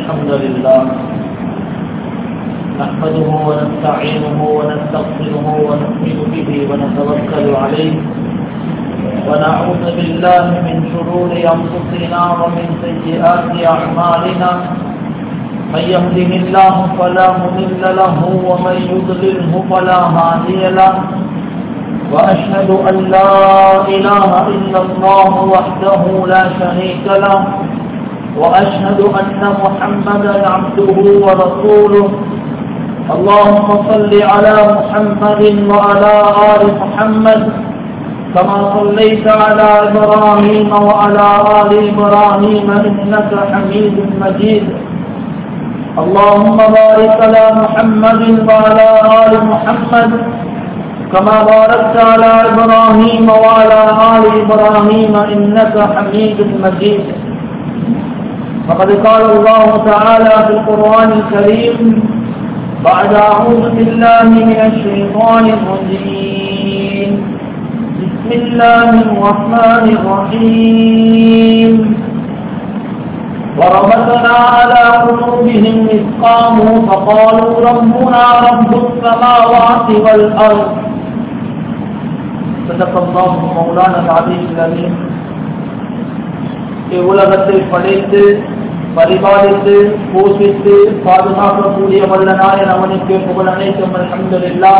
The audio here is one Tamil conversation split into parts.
الحمد لله نحمده ونستعينه ونستغفره ونؤمن به ونتوكل عليه ونعوذ بالله من شرور أنفسنا ومن سيئات أعمالنا من يهده الله فلا مضل له ومن يضلله فلا هادي له وأشهد أن لا إله إلا الله وحده لا شريك له وأشهد أن محمدا عبده ورسوله اللهم صل على محمد وعلى آل محمد كما صليت على إبراهيم وعلى آل إبراهيم إنك حميد مجيد اللهم بارك على محمد وعلى آل محمد كما باركت على إبراهيم وعلى آل إبراهيم إنك حميد مجيد فقد قال الله تعالى في القرآن الكريم بعد أعوذ بالله من الشيطان الرجيم بسم الله الرحمن الرحيم وربطنا على قلوبهم إذ قاموا فقالوا ربنا رب السماوات والأرض صدق الله مولانا العظيم العليم இவ்வுலகத்தை படைத்து பரிபாலித்து போஷித்து பாதுகாக்கக்கூடிய வல்லனாய அவனுக்கு புகழ் அனைத்தும் அல்ஹம்துலில்லா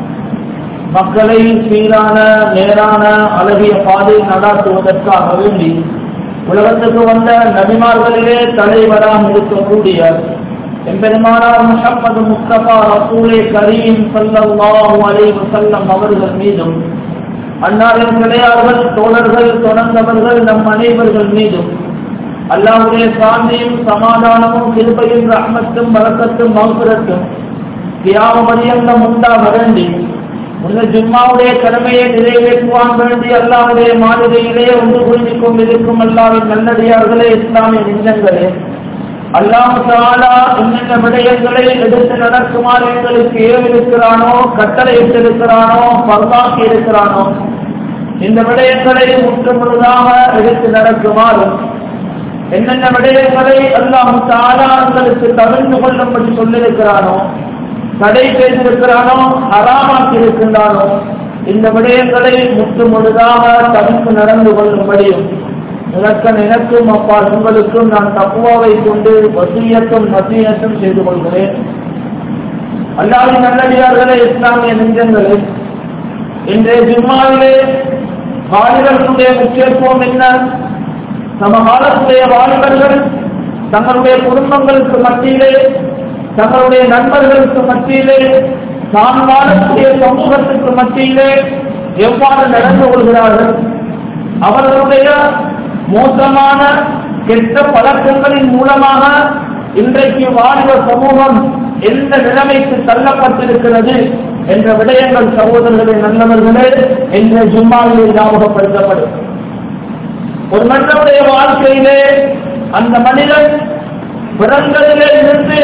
மக்களை சீரான நேரான அழகிய பாதை நடாத்துவதற்காக வேண்டி உலகத்துக்கு வந்த நபிமார்களிலே தலைவராக இருக்கக்கூடிய எம்பெருமானார் முஹம்மது முஸ்தபா ரசூலே கரீம் சல்லல்லாஹு அலைஹி வஸல்லம் அவர்கள் மீதும் அன்னாரின் கிடையார்கள் தோழர்கள் தொடர்ந்தவர்கள் நம் அனைவர்கள் மீதும் அல்லாவுடைய சாந்தியும் சமாதானமும் கிருபையும் ரஹ்மத்தும் வழக்கத்தும் மௌசுரத்தும் தியாக மதியங்கம் உண்டாக வேண்டி உள்ள ஜும்மாவுடைய கடமையை நிறைவேற்றுவான் வேண்டி அல்லாவுடைய மாளிகையிலே ஒன்று புரிந்து கொண்டிருக்கும் அல்லாவின் நல்லடியார்களே இஸ்லாமிய நெஞ்சங்களே அல்லாஹு தாலா என்னென்ன விடயங்களை எடுத்து நடக்குமாறு எங்களுக்கு ஏவிருக்கிறானோ கட்டளை இட்டிருக்கிறானோ பல்லாக்கி இருக்கிறானோ இந்த விடயங்களை முற்று முழுதாக எடுத்து நடக்குமாறும் என்னென்ன விடயங்களை அல்லாஹு தாலா எங்களுக்கு தவிர்த்து கொள்ளும்படி சொல்லியிருக்கிறானோ தடை செய்திருக்கிறானோ அறாமாக்கி இருக்கின்றானோ இந்த விடயங்களை முற்று முழுதாக தவிர்த்து நடந்து கொள்ளும்படியும் எனக்கும் எனக்கும் அப்பா உங்களுக்கும் நான் தப்புவாவை கொண்டு வசியத்தும் வசியத்தும் செய்து கொள்கிறேன் அல்லாவின் நல்லடியார்களே இஸ்லாமிய நெஞ்சங்களே இன்றைய ஜிம்மாவிலே வாலிபர்களுடைய முக்கியத்துவம் என்ன சமகாலத்துடைய வாலிபர்கள் தங்களுடைய குடும்பங்களுக்கு மத்தியிலே தங்களுடைய நண்பர்களுக்கு மத்தியிலே தான் வாழக்கூடிய சமூகத்துக்கு மத்தியிலே எவ்வாறு நடந்து கொள்கிறார்கள் அவர்களுடைய மோசமான கெட்ட பழக்கங்களின் மூலமாக இன்றைக்கு வாலிப சமூகம் எந்த நிலைமைக்கு தள்ளப்பட்டிருக்கிறது என்ற விடயங்கள் சகோதரர்களே நல்லவர்களே என்ற ஜும்மாவிலே ஞாபகப்படுத்தப்படும் ஒரு மனிதனுடைய வாழ்க்கையிலே அந்த மனிதன் பிறந்ததிலே இருந்து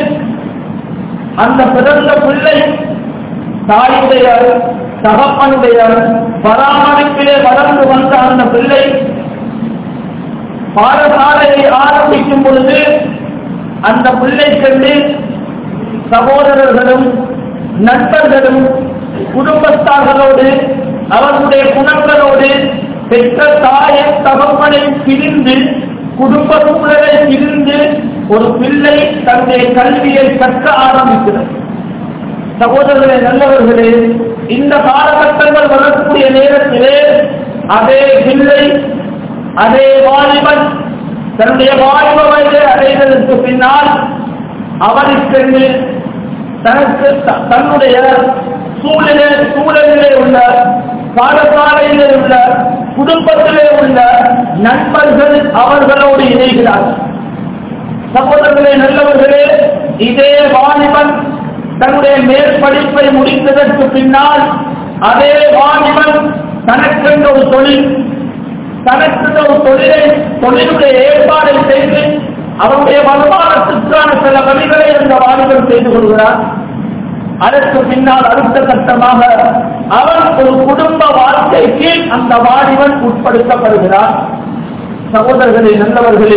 அந்த பிறந்த பிள்ளை தாயுடைய தகப்பனுடைய பராமரிப்பிலே வளர்ந்து வந்த அந்த பிள்ளை பாடசாலையை ஆரம்பிக்கும் பொழுது அந்த பிள்ளை கண்டு சகோதரர்களும் நண்பர்களும் குடும்பத்தார்களோடு அவர்களுடைய குணங்களோடு பெற்ற தாயை தகப்பனை பிரிந்து குடும்ப சூழலை பிரிந்து ஒரு பிள்ளை தன்னுடைய கல்வியை கற்க ஆரம்பிக்கிறது சகோதரர்களே நல்லவர்களே இந்த காலகட்டங்கள் வரக்கூடிய நேரத்திலே அதே பிள்ளை அதே வாலிபன் தன்னுடைய வாலிப வயதை அடைவதற்கு பின்னால் அவனுக்கு தனக்கு தன்னுடைய சூழலே சூழலிலே உள்ள பாடசாலையிலே உள்ள குடும்பத்திலே உள்ள நண்பர்கள் அவர்களோடு இணைகிறார்கள் சகோதரர்களே நல்லவர்களே இதே வாலிபன் தன்னுடைய மேற்படிப்பை முடித்ததற்கு பின்னால் அதே வாலிபன் தனக்கென்ற ஒரு தொழில் தனக்கென்ற ஒரு தொழிலை தொழிலுடைய ஏற்பாடை செய்து அவருடைய வருமானத்திற்கான சில வழிகளை அந்த வாலிபன் செய்து கொள்கிறார் அதற்கு பின்னால் அடுத்த கட்டமாக அவன் ஒரு குடும்ப வாழ்க்கைக்கு அந்த வாலிபன் உட்படுத்தப்படுகிறார் சகோதரர்களே நல்லவர்களே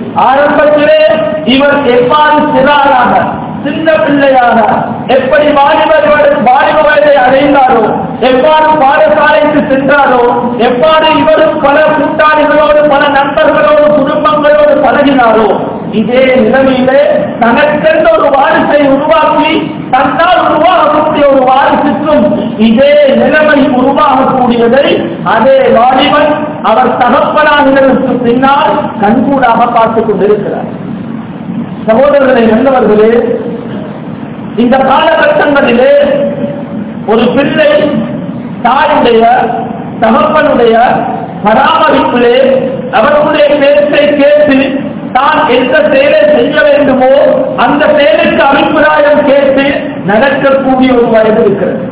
ஆரம்பத்திலே இவர் எவ்வாறு சிறாராக சின்ன பிள்ளையாக எப்படி வாலிபர் வாலிப வயதை அடைந்தாரோ எவ்வாறு பாடசாலைக்கு சென்றாரோ எவ்வாறு இவரும் பல கூட்டாளிகளோடு பல நண்பர்களோடு குடும்பங்களோடு பழகினாரோ இதே நிலைமையிலே தனக்கென்ற ஒரு வாரிசை உருவாக்கி தன்னால் உருவாகக்கூடிய ஒரு வாரிசுக்கும் இதே நிலைமை உருவாகக்கூடியதை அதே வாலிபன் அவர் தகப்பனாகிறதுக்கு பின்னால் கண்கூடாக பார்த்துக் கொண்டிருக்கிறார் சகோதரர்களை நல்லவர்களே இந்த காலகட்டங்களிலே ஒரு பிள்ளை தாயுடைய தகப்பனுடைய பராமரிப்பிலே அவர்களுடைய பேச்சை கேட்டு தான் எந்த செயலை செய்ய வேண்டுமோ அந்த செயலுக்கு அபிப்பிராயம் கேட்டு நடக்கக்கூடிய ஒரு வயது இருக்கிறது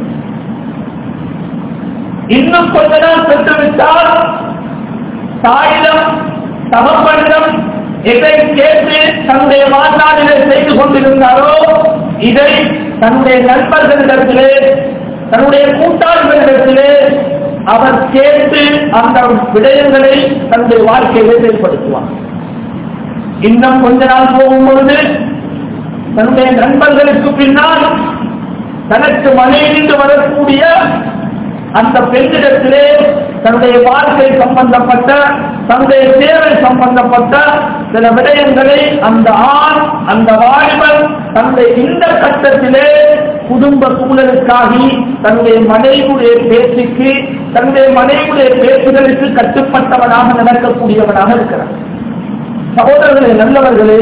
இன்னும் கொஞ்ச நாள் பெற்றுவிட்டால் தாயிடம் தகப்பனிடம் எதை கேட்டு தன்னுடைய வாழ்நாளிலே செய்து கொண்டிருந்தாரோ இதை தன்னுடைய நண்பர்களிடத்திலே தன்னுடைய கூட்டாளிகளிடத்திலே அவர் கேட்டு அந்த விடயங்களை தன்னுடைய வாழ்க்கையிலே செயல்படுத்துவார் இன்னும் கொஞ்ச நாள் போகும்பொழுது தன்னுடைய நண்பர்களுக்கு பின்னால் தனக்கு மனைவிந்து வரக்கூடிய அந்த பெண்ணிடத்திலே தன்னுடைய வாழ்க்கை சம்பந்தப்பட்ட தன்னுடைய தேவை சம்பந்தப்பட்ட சில விடயங்களை அந்த ஆண் அந்த வாலிபன் தன்னுடைய இந்த கட்டத்திலே குடும்ப சூழலுக்காகி தன்னுடைய மனைவியுடைய பேச்சுக்கு தன்னுடைய மனைவியுடைய பேச்சுகளுக்கு கட்டுப்பட்டவனாக நடக்கக்கூடியவனாக இருக்கிறான் சகோதரர்களே நல்லவர்களே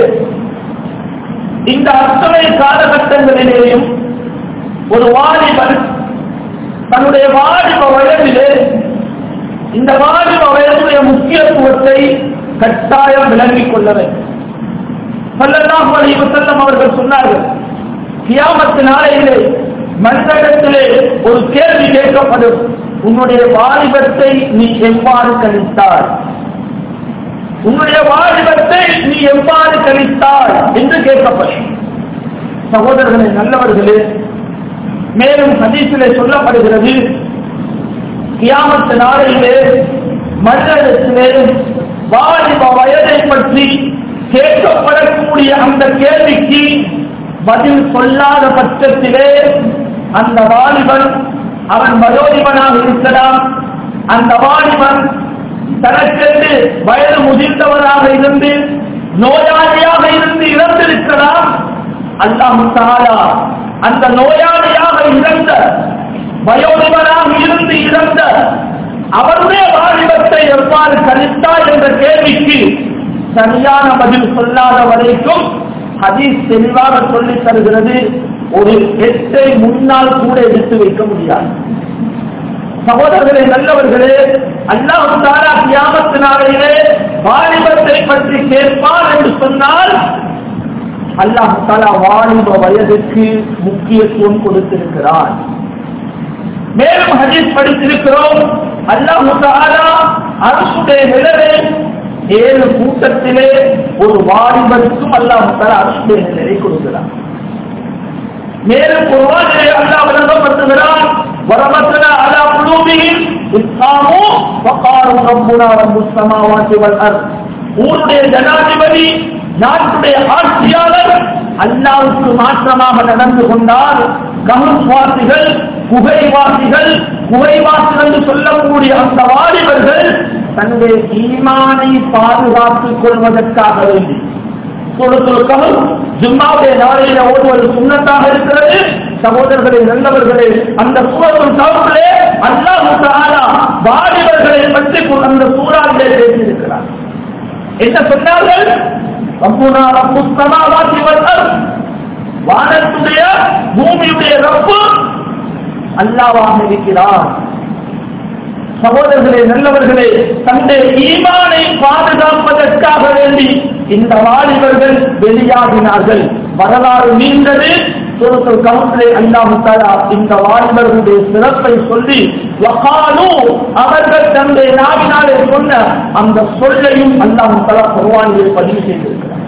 இந்த அத்தனை காலகட்டங்களிலேயும் ஒரு வாலிபன் தன்னுடைய வாலிப வயதிலே இந்த வாலிப வயதுடைய முக்கியத்துவத்தை கட்டாயம் விளங்கிக் கொள்ள வேண்டும் சொல்லலாம் செல்லம் அவர்கள் சொன்னார்கள் கியாமத்து நாளையிலே மனிதனிடத்திலே ஒரு கேள்வி கேட்கப்படும் உன்னுடைய வாலிபத்தை நீ எவ்வாறு கழித்தாய் உன்னுடைய வாலிபத்தை நீ எவ்வாறு கழித்தாய் என்று கேட்கப்படும் சகோதரர்களே நல்லவர்களே மேலும் ஹதீஸிலே சொல்லப்படுகிறது கியாமத்து நாளையிலே மனிதனிடத்திலே வாலிப வயதை பற்றி கேட்கப்படக்கூடிய அந்த கேள்விக்கு பதில் சொல்லாத பட்சத்திலே அந்த வாலிபன் அவன் மதோதிபனாக இருக்கலாம் அந்த வாலிபன் தனக்கென்று வயது முதிர்ந்தவராக இருந்து நோயாளியாக இருந்து இறந்திருக்கலாம் அல்லாஹ் தாலா அந்த நோயாளியாக இறந்த வயோதிபராக இருந்து இறந்த அவருடைய வாலிபத்தை எவ்வாறு கழித்தார் என்ற கேள்விக்கு சரியான பதில் சொல்லாத வரைக்கும் ஹதீஸ் தெளிவாக சொல்லித் தருகிறது ஒரு எட்டை முன்னால் கூட எடுத்து வைக்க முடியாது சகோதரர்களே நல்லவர்களே அல்லாஹ் தாரா கியாமத்து நாளையிலே வாலிபத்தை பற்றி கேட்பார் என்று சொன்னால் அல்லாஹ் தாலா வாலிப வயதுக்கு முக்கியத்துவம் கொடுத்திருக்கிறார் மேலும் ஹதீஸ் படித்திருக்கிறோம் அல்லாஹ் தாலா அரசுடைய நிழலை ஏழு கூட்டத்திலே ஒரு வாலிபருக்கும் அல்லாஹ் தாலா அரசுடைய நிழலை கொடுக்கிறார் மேலும் குர்ஆனிலே அல்லாஹ் விளங்கப்படுத்துகிறான் வரமத்தனா அலா குலூபிஹிம் இஸ்காமு வகாரு ரப்புனா ரப்புஸ் ஸமாவாதி வல் அர்த் ஊருடைய ஜனாதிபதி நாட்டுடைய ஆட்சியாளர் அல்லாவுக்கு மாற்றமாக நடந்து கொண்டால் கமுஸ்வாசிகள் குகைவாசிகள் குகைவாசிகள் என்று சொல்லக்கூடிய அந்த வாலிபர்கள் தன்னுடைய ஈமானை பாதுகாத்துக் கொள்வதற்காக வேண்டி கொடுத்திருக்கவும் ஜும்மாவுடைய நாளையில ஓடுவது சுண்ணத்தாக இருக்கிறது சகோதரர்களே நல்லவர்களே அந்த சூழல் தவறுகளே அல்லாஹ் தாலா வாலிபர்களை பற்றி அந்த சூறாவிலே பேசியிருக்கிறார் என்ன சொன்னார்கள் ரப்புனா ரப்பு சமாவாசி வல்அர் வானத்துடைய பூமியுடைய ரப்பு அல்லாவாக இருக்கிறார் சகோதரர்களே நல்லவர்களே தன்னுடைய ஈமானை பாதுகாப்பதற்காக வேண்டி இந்த வாலிபர்கள் வெளியாகினார்கள் வரலாறு நீண்டது சுரத்தில் கவுன்சிலே அல்லாஹாலா இந்த வாலிபர்களுடைய சிறப்பை சொல்லி வகாலு அவர்கள் தன்னுடைய நாவினாலே சொன்ன அந்த சொல்லையும் அல்லாஹாலா குர்வானிலே பதிவு செய்திருக்கிறார்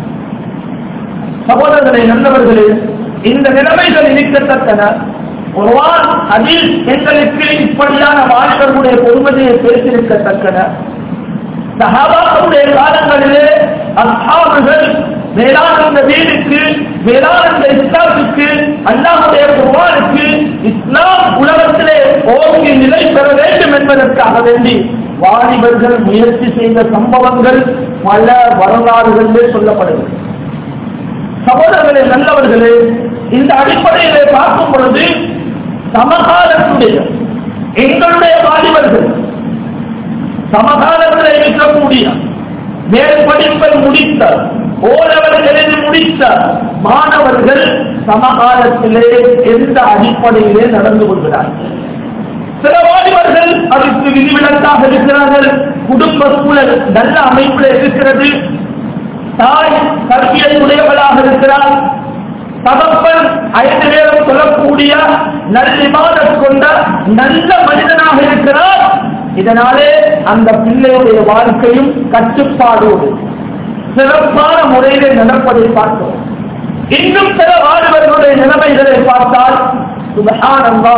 சகோதரர்களே நல்லவர்களே இந்த நிலைமைகள் இருக்கத்தக்கன குர்வான் அதில் எங்களுக்கு இப்படியான வாலிபர்களுடைய பொறுமதியை பேசியிருக்கத்தக்கன சஹாபாக்களுடைய காலங்களிலே அஸ்ஹாபுகள் வேளாண் வீடுக்கு வேளாண் இஸ்லாத்துக்கு அல்லாஹுடைய குர்ஆனுக்கு இஸ்லாம் உலகத்திலே ஓங்கி நிலை பெற வேண்டும் என்பதற்காக வேண்டி வாலிபர்கள் முயற்சி செய்த சம்பவங்கள் பல வரலாறுகளிலே சொல்லப்படுகிறது சகோதரர்களே நல்லவர்களே இந்த அடிப்படையிலே பார்க்கும் பொழுது சமகாலத்துடைய எங்களுடைய வாலிபர்கள் சமகாலத்தில் இருக்கக்கூடிய மேல் படிப்பை முடித்த ஓரவர்களில் முடித்த மாணவர்கள் சமகாலத்திலே எந்த அடிப்படையிலே நடந்து கொள்கிறார்கள் சில வாலிபர்கள் அதற்கு விதிவிலக்காக இருக்கிறார்கள் குடும்ப சூழல் நல்ல அமைப்பில் இருக்கிறது தாய் கல்வியை உடையவளாக இருக்கிறார் தகப்பன் ஐந்து நேரம் சொல்லக்கூடிய நல்லிமாதம் கொண்ட நல்ல மனிதனாக இருக்கிறார் இதனாலே அந்த பிள்ளையுடைய வாழ்க்கையும் கட்டுப்பாடோடு சிறப்பான முறையிலே நடப்பதை பார்க்கிறோம் இன்னும் சில வாலிபர்களுடைய நிலைமைகளை பார்த்தால் சுபஹானல்லா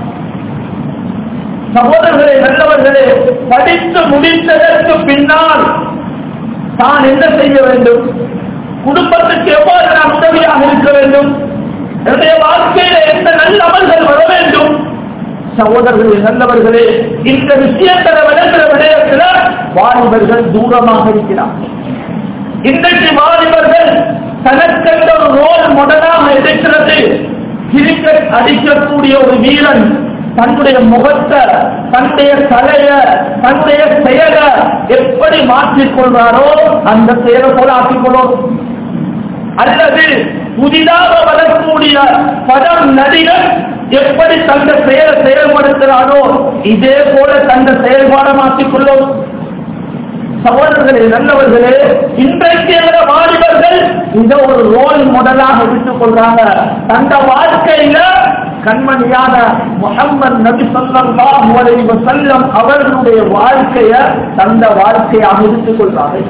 சகோதரர்களே நல்லவர்களே படித்து முடித்ததற்கு பின்னால் தான் என்ன செய்ய வேண்டும் குடும்பத்துக்கு எவ்வாறு நான் உதவியாக இருக்க வேண்டும் என்னுடைய வாழ்க்கையில எந்த நல்ல அமல்கள் வர வேண்டும் சகோதரர்களே நல்லவர்களே இந்த விஷயங்களை விளங்குற விடயத்தில் வாலிபர்கள் தூரமாக இருக்கிறார் இன்றைக்கு வாலிபர்கள் தனக்கென்ற ஒரு ரோல் மாடலாக இருக்கிறது கிரிக்கெட் அடிக்கக்கூடிய ஒரு வீரன் தன்னுடைய முகத்தை தன்னுடைய தலைய தன்னுடைய செயலை எப்படி மாற்றிக் கொள்றாரோ அந்த செயலை போல ஆக்கிக்கொள்ளும் அல்லது புதிதாக வரக்கூடிய படம் நடிகர் எப்படி தந்த செயலை செயல்படுத்துகிறாரோ இதே போல தந்த செயல்பாட மாற்றிக்கொள்ளும் சகோதரர்களே நல்லவர்களே இன்றைக்கு என்ற வாலிபர்கள் இத ஒரு ரோல் மாடலாக எடுத்துக் கொள்றாங்க தந்த வாழ்க்கையில கண்மணியான முகம்மது நபி ஸல்லல்லாஹு அலைஹி வஸல்லம் அவர்களுடைய வாழ்க்கைய தந்த வாழ்க்கையாக எடுத்துக் கொள்றார்கள்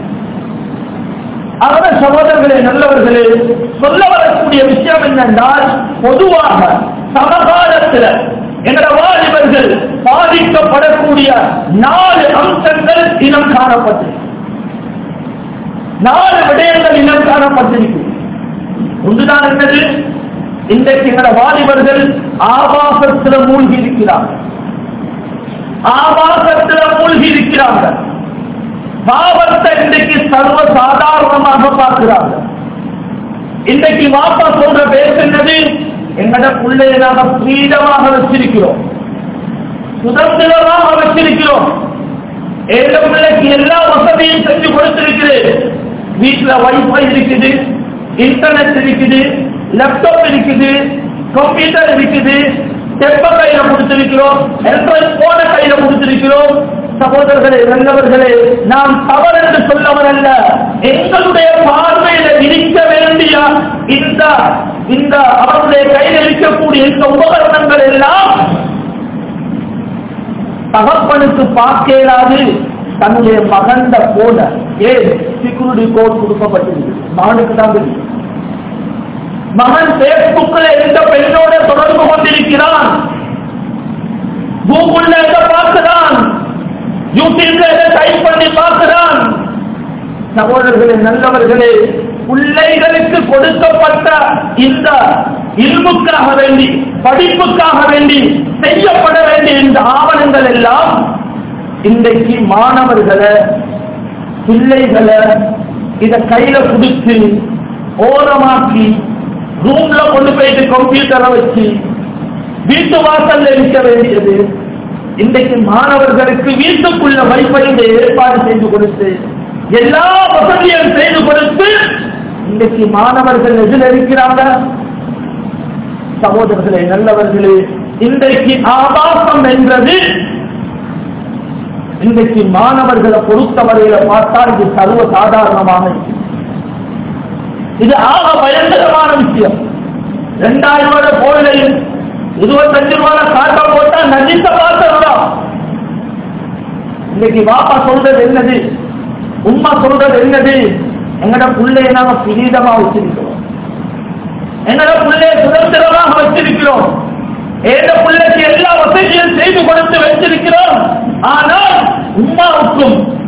அவர சகோதரர்களே நல்லவர்களே சொல்ல வரக்கூடிய விஷயம் என்னென்றால் பொதுவாக சமகாலத்தில் எங்களோட வாலிபர்கள் பாதிக்கப்படக்கூடிய நாலு அம்சங்கள் இனம் காணப்பட்டு நாலு விடயங்கள் இனம் காணப்பட்டிருக்கு ஒன்றுதான் என்னது இன்றைக்கு எங்களோட வாலிபர்கள் ஆபாசத்தில் மூழ்கி இருக்கிறார்கள் ஆபாசத்தில் மூழ்கி இருக்கிறார்கள் பாவத்தை இன்றைக்கு சர்வ சாதாரணமாக பார்க்கிறார்கள் இன்றைக்கு வாப்பா சொல்ற பேர் என்னது எங்கட பிள்ளையை நாம ஃப்ரீடமாக வச்சிருக்கிறோம் சுதந்திரமாக வச்சிருக்கிறோம் எங்க பிள்ளைக்கு எல்லா வசதியும் செஞ்சு கொடுத்திருக்கிறேன் வீட்டுல வைஃபை இருக்குது இன்டர்நெட் இருக்குது லேப்டாப் இருக்குது கம்ப்யூட்டர் இருக்குது தெப்ப கையில கொடுத்திருக்கிறோம் எலக்ட்ரானிக் போன கையில கொடுத்திருக்கிறோம் சகோதரர்களே நல்லவர்களே நாம் தவறு என்று சொல்லவரல்ல எங்களுடைய பார்வையில இருக்க வேண்டிய இந்த இந்த அவருடைய கையில் இருக்கக்கூடிய இந்த உபகரணங்கள் எல்லாம் தகப்பனுக்கு பார்க்க இயலாது தன்னுடைய மகண்ட போல ஏன் செக்யூரிட்டி கோட் கொடுக்கப்பட்டிருக்கு மகனுக்கு தான் தெரியும் மகன் பேஸ்புக்ல எந்த பெண்ணோட தொடர்பு கொண்டிருக்கிறான் கூகுள்ல எதை பார்க்கிறான் யூடியூப்ல எதை டைப் பண்ணி பார்க்கிறான் சகோதரர்களே நல்லவர்களே பிள்ளைகளுக்கு கொடுக்கப்பட்ட இந்த இல்முக்காக வேண்டி படிப்புக்காக வேண்டி செய்யப்பட வேண்டிய இந்த ஆவணங்கள் எல்லாம் இன்றைக்கு மாணவர்களை பிள்ளைகளை இத கையில கொடுத்து ஓரமாக்கி ரூம்ல கொண்டு போயிட்டு கம்ப்யூட்டரை வச்சு வீட்டு வாசல்ல இருக்க வேண்டியது இன்றைக்கு மாணவர்களுக்கு வீட்டுக்குள்ள வைஃபைஇந்த ஏற்பாடு செய்து கொடுத்து எல்லா வசதியும் செய்து கொடுத்து இன்றைக்கு மாணவர்கள் எதில் இருக்கிறாங்க சகோதரர்களே நல்லவர்களே இன்றைக்கு ஆபாசம் என்றது இன்றைக்கு மாணவர்களை பொறுத்தவரையில பார்த்தால் இது சர்வ சாதாரணமாக இருக்கு. இது ஆக பயங்கரமான விஷயம் ரெண்டாயிரம் ரூபாய் போலையும் இருபத்தஞ்சு ரூபாய் காட்ட போட்டா நதித்த பார்த்ததுதான் இன்னைக்கு வாப்பா சொல்றது என்னது உம்மா சொல்றது என்னது எங்கட பிள்ளைய நாம பிரீதமா வச்சிருக்கிறோம் எங்கட பிள்ளைய சுதந்திரமாக வச்சிருக்கிறோம் ஏத பிள்ளைக்கு எல்லா வசதியும் செய்து கொடுத்து வச்சிருக்கிறோம் ஆனால் உம்மாவுக்கும்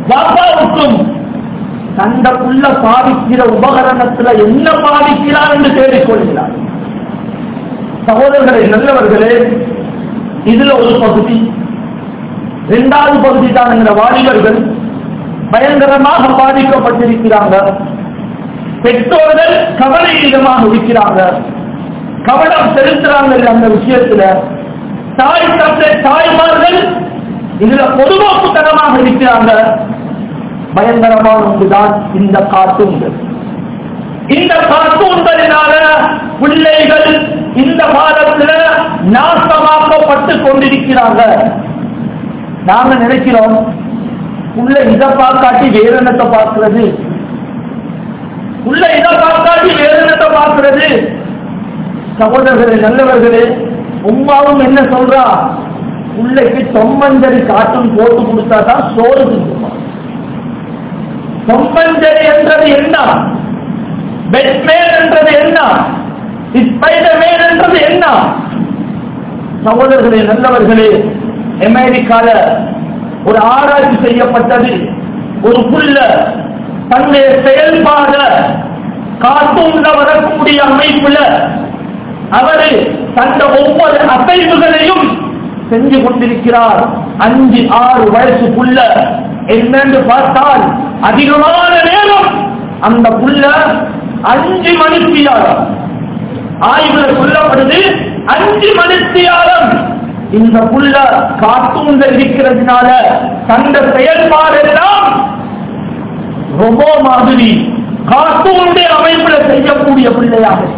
பாப்பாவுக்கும் தண்டக்குள்ள பாவிக்கிற உபகரணத்துல என்ன பாவிக்கிறார் என்று தேடிக்கொள்கிறார் சகோதரர்களே நல்லவர்களே இதுல ஒரு பகுதி இரண்டாவது பகுதி தான் என்கிற வாலிபர்கள் பயங்கரமாக பாதிக்கப்பட்டிருக்கிறாங்க பெற்றோர்கள் கவலையிடமாக இருக்கிறாங்க கவனம் செலுத்துறாங்க அந்த விஷயத்துல தாய் தந்தை தாய்மார்கள் இதுல பொதுநோக்குத்தனமாக இருக்கிறாங்க பயங்கரமான ஒன்றுதான் இந்த கார்ட்டூன்கள் இந்த கார்ட்டூன்களினால பிள்ளைகள் இந்த காலத்துல நாசமாக்கப்பட்டு கொண்டிருக்கிறாங்க நாங்க நினைக்கிறோம் உள்ள இதை பார்க்காட்டி வேற என்னத்தை பார்க்கிறது உள்ள இதை பார்க்காட்டி வேற என்னத்தை பார்க்கிறது சகோதரர்களே நல்லவர்களே உமாவும் என்ன சொல்றா பிள்ளைக்கு தொம்மஞ்சரி காட்டும் போட்டு கொடுத்தா தான் சோறு திங்குமா தொம்மஞ்சரி என்றது என்ன பெட்மேன் என்றது என்ன ஸ்பைடர்மேன் என்றது என்ன சகோதரர்களே நல்லவர்களே அமெரிக்கால ஒரு ஆராய்ச்சி செய்யப்பட்டது ஒரு புள்ள தன்னுடைய செயல்பாட கார்ட்டூன்ல வரக்கூடிய அமைப்புல அவரு தந்த ஒவ்வொரு அசைவுகளையும் செஞ்சு கொண்டிருக்கிறார் அஞ்சு ஆறு வயசுக்குள்ள என்னன்னு பார்த்தால் அதிகமான நேரம் அந்த புள்ள அஞ்சு மணித்தியாலம் ஆய்வுல சொல்லப்படுது அஞ்சு மணித்தியாலம் இந்த புள்ள கார்ட்டூன்கள் இருக்கிறதுனால தந்த செயல்பாடு எல்லாம் ரொபோ மாதிரி கார்ட்டூனுடைய அமைப்புல செய்யக்கூடிய பிள்ளையாக இருக்கு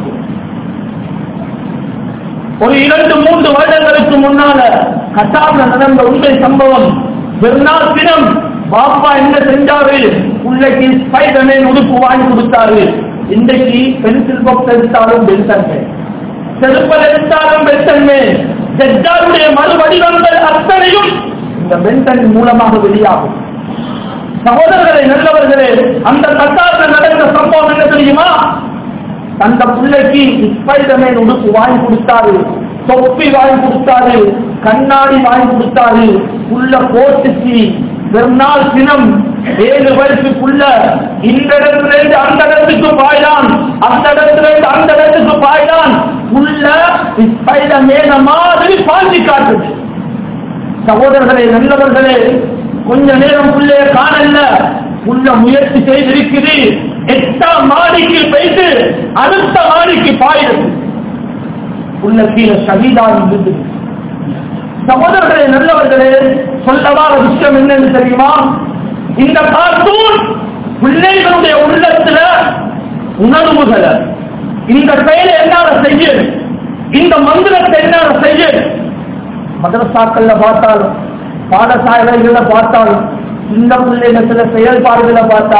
ஒரு இரண்டு மூன்று வருடங்களுக்கு முன்னால கட்டாப்ல நடந்த உண்மை சம்பவம் பெருநாள் தினம் பாப்பா என்ன செஞ்சாரு பிள்ளைக்கு ஸ்பைடர்மேன் உடுப்பு வாங்கி கொடுத்தாரு இன்றைக்கு பென்சில் பாக்ஸ் எடுத்தாலும் பென்சன்மே செருப்பல் எடுத்தாலும் பென்சன்மே ஜெட்டாருடைய மறு வடிவங்கள் அத்தனையும் இந்த பென்சன் மூலமாக வெளியாகும் சகோதரர்களே நல்லவர்களே அந்த கட்டாப்ல நடந்த சம்பவம் என்ன தெரியுமா அந்த பிள்ளைக்கு ஸ்பைடர்மேன் உடுப்பு வாங்கி கொடுத்தாரு தொப்பி வாங்கி கொடுத்தாரு கண்ணாடி வாங்கி கொடுத்தாரு புள்ள போட்டுச்சு பெருநாள் தினம் ஏழு வயசுக்குள்ள இந்த இடத்துல இருந்து அந்த இடத்துக்கு பாய்தான் அந்த இடத்துல இருந்து அந்த இடத்துக்கு பாய்தான் புள்ள ஸ்பைடர்மேன மாதிரி பாஞ்சி காட்டுது சகோதரர்களே நல்லவர்களே கொஞ்ச நேரம் புள்ளைய காணல உள்ள முயற்சி செய்திருக்குது எட்டாம் மாடிக்கு போயிட்டு அடுத்த மாடிக்கு பாயிடுது உள்ள கீழே சகிதான் இருந்தது சகோதரர்களே நல்லவர்களே சொல்லவாத விஷயம் என்னன்னு தெரியுமா இந்த கார்ட்டூன் பிள்ளைகளுடைய உள்ளத்துல உணர்வுகளை இந்த செயலை என்னால செய்ய இந்த மந்திரத்தை என்னால செய்ய மதரசாக்கள்ல பார்த்தாலும் பாடசாலைகள்ல பார்த்தாலும் இந்த பிள்ளைங்க சில செயல்பாடுகளை பார்த்தா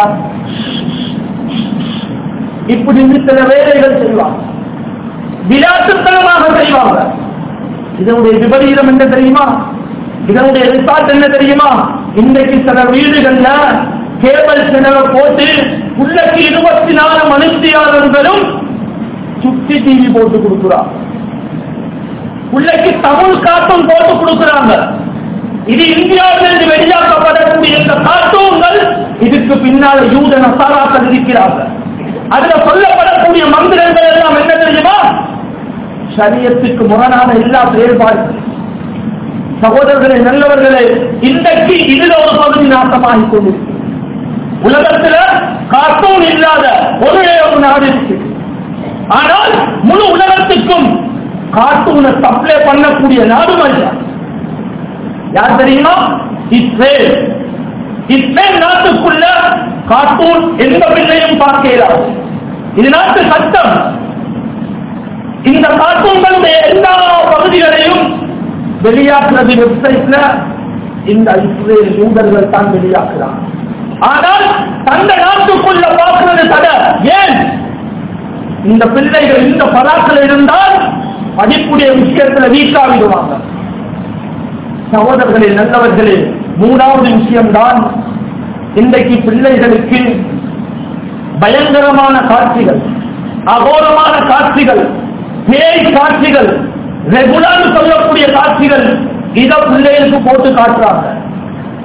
இப்படி சில வேலைகள் செய்வாங்க விளையாட்டுத்தனமாக செய்வாங்க இதனுடைய விபரீதம் என்ன தெரியுமா இதனுடைய ரிசார்ட் என்ன தெரியுமா இன்றைக்கு சில வீடுகள்ல கேபிள் செலவை போட்டு உள்ளக்கு இருபத்தி நாலு மணித்தியாளர்களும் சுத்தி டிவி போட்டு கொடுக்குறாங்க உள்ளக்கு தமிழ் காட்டும் போட்டு கொடுக்குறாங்க இது இந்தியாவிலிருந்து வெளியாக்கப்படக்கூடிய இந்த கார்ட்டூன்கள் இதுக்கு பின்னால யூத நசாராக்கள் இருக்கிறார்கள் அதுல சொல்லப்படக்கூடிய மந்திரங்கள் எல்லாம் என்ன தெரியுமா சரியத்துக்கு முரணான எல்லா செயல்பாடுகள் சகோதரர்களே நல்லவர்களே இன்றைக்கு இதுல ஒரு பகுதி நாசமாகிக் கொண்டிருக்கு உலகத்துல கார்ட்டூன் இல்லாத ஒரே ஒரு நாடு இருக்கு ஆனால் முழு உலகத்துக்கும் கார்ட்டூனை சப்ளை பண்ணக்கூடிய நாடு மரியா யார் தெரியுமா இஸ்ரேல் இஸ்ரேல் நாட்டுக்குள்ள கார்ட்டூன் எந்த பிள்ளையும் பார்க்கிறார் இது நாட்டு சட்டம் இந்த கார்ட்டூன்களுடைய எல்லா பகுதிகளையும் வெளியாக்குறது வெப்சைட்ல இந்த இஸ்ரேல் யூதர்கள் தான் வெளியாக்குறாங்க ஆனால் தந்த நாட்டுக்குள்ள பார்க்கிறது தட ஏன் இந்த பிள்ளைகள் இந்த பராக்கள் இருந்தால் படிப்புடைய விஷயத்துல வீக்காவிடுவாங்க சகோதரர்களே நல்லவர்களே மூணாவது விஷயம்தான் இன்றைக்கு பிள்ளைகளுக்கு பயங்கரமான காட்சிகள் அகோரமான காட்சிகள் பேய் காட்சிகள் ரெகுலர் சொல்லக்கூடிய காட்சிகள் இத பிள்ளைகளுக்கு போட்டு காட்டுறாங்க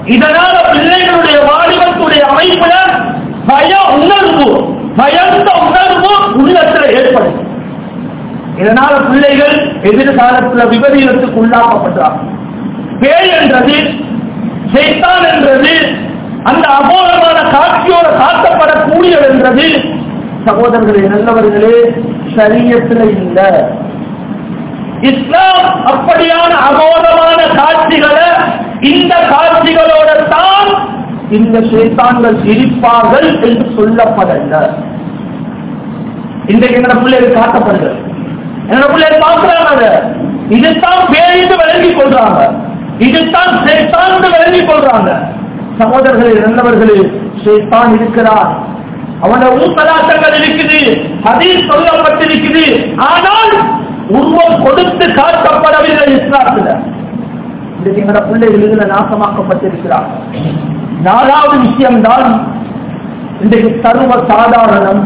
இதனால பிள்ளைகளுடைய வாலிபத்துடைய அமைப்புல பய உணர்வு பயந்த உணர்வு உள்ளத்துல ஏற்படும் இதனால பிள்ளைகள் எதிர்காலத்துல விபரீதத்துக்கு உள்ளாக்கப்படுறாங்க பேய் என்றது செய்தான் என்றது அந்த அகோரமான காட்சியோட காட்டப்படக்கூடியது என்றது சகோதரர்களே நல்லவர்களே சரியத்துல இல்ல இஸ்லாம் அப்படியான அகோரமான காட்சிகளை இந்த காட்சிகளோட தான் இந்த சேத்தான்கள் இருப்பார்கள் என்று சொல்லப்படல இன்றைக்கு எங்க பிள்ளைகள் காட்டப்படுகிறது எங்க பிள்ளைகள் பார்க்கிறாங்க அதை. இதுதான் பேரிட்டு விளங்கிக் கொள்றாங்க இதுதான் சேத்தான் விளங்கிக் கொள்றாங்க சகோதரர்களே நல்லவர்களே சேத்தான் இருக்கிறார் அவன ஊசலாட்டங்கள் இருக்குது அதில் சொல்லப்பட்டிருக்குது ஆனால் உருவம் கொடுத்து காட்டப்படவில்லை இஸ்லாத்துல இன்றைக்கு எங்களோட பிள்ளைகள் இதுல நாசமாக்கப்பட்டிருக்கிறார் நாலாவது விஷயம்தான் இன்றைக்கு சர்வ சாதாரணம்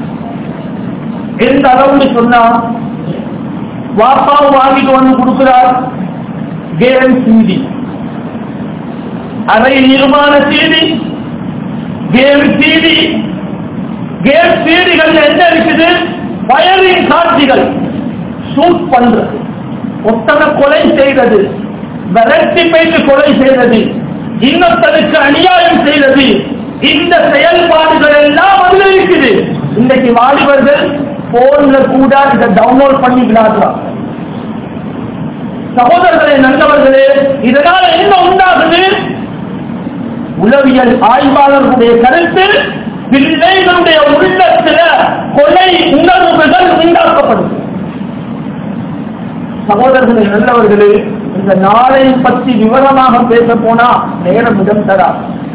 எந்த அளவுன்னு சொன்னா வாப்பாவும் வாங்கிட்டு வந்து கொடுக்கிறார் கேம் சிடி அரை நிர்மாண சீடி கேம் சீடி கேம் சீடிகள் என்ன இருக்குது வயரின் காட்சிகள் ஷூட் பண்றது ஒத்தனை கொலை செய்தது விரட்டி போயிட்டு கொலை செய்தது இன்னொருத்தனுக்கு அநியாயம் செய்தது இந்த செயல்பாடுகள் எல்லாம் அதுல இருக்குது இன்றைக்கு வாலிபர்கள் போன்ல கூட இதை டவுன்லோட் பண்ணி விளையாடுறாங்க சகோதரர்களே நல்லவர்களே இதனால என்ன உண்டாகுது உளவியல் ஆய்வாளர்களுடைய கருத்து பிள்ளைகளுடைய உள்ளத்துல கொலை உணர்வுகள் உண்டாக்கப்படுது சகோதரர்களே நல்லவர்களே இந்த நாளை பற்றி விவரமாக பேச போனா நேரம் இடம் தரா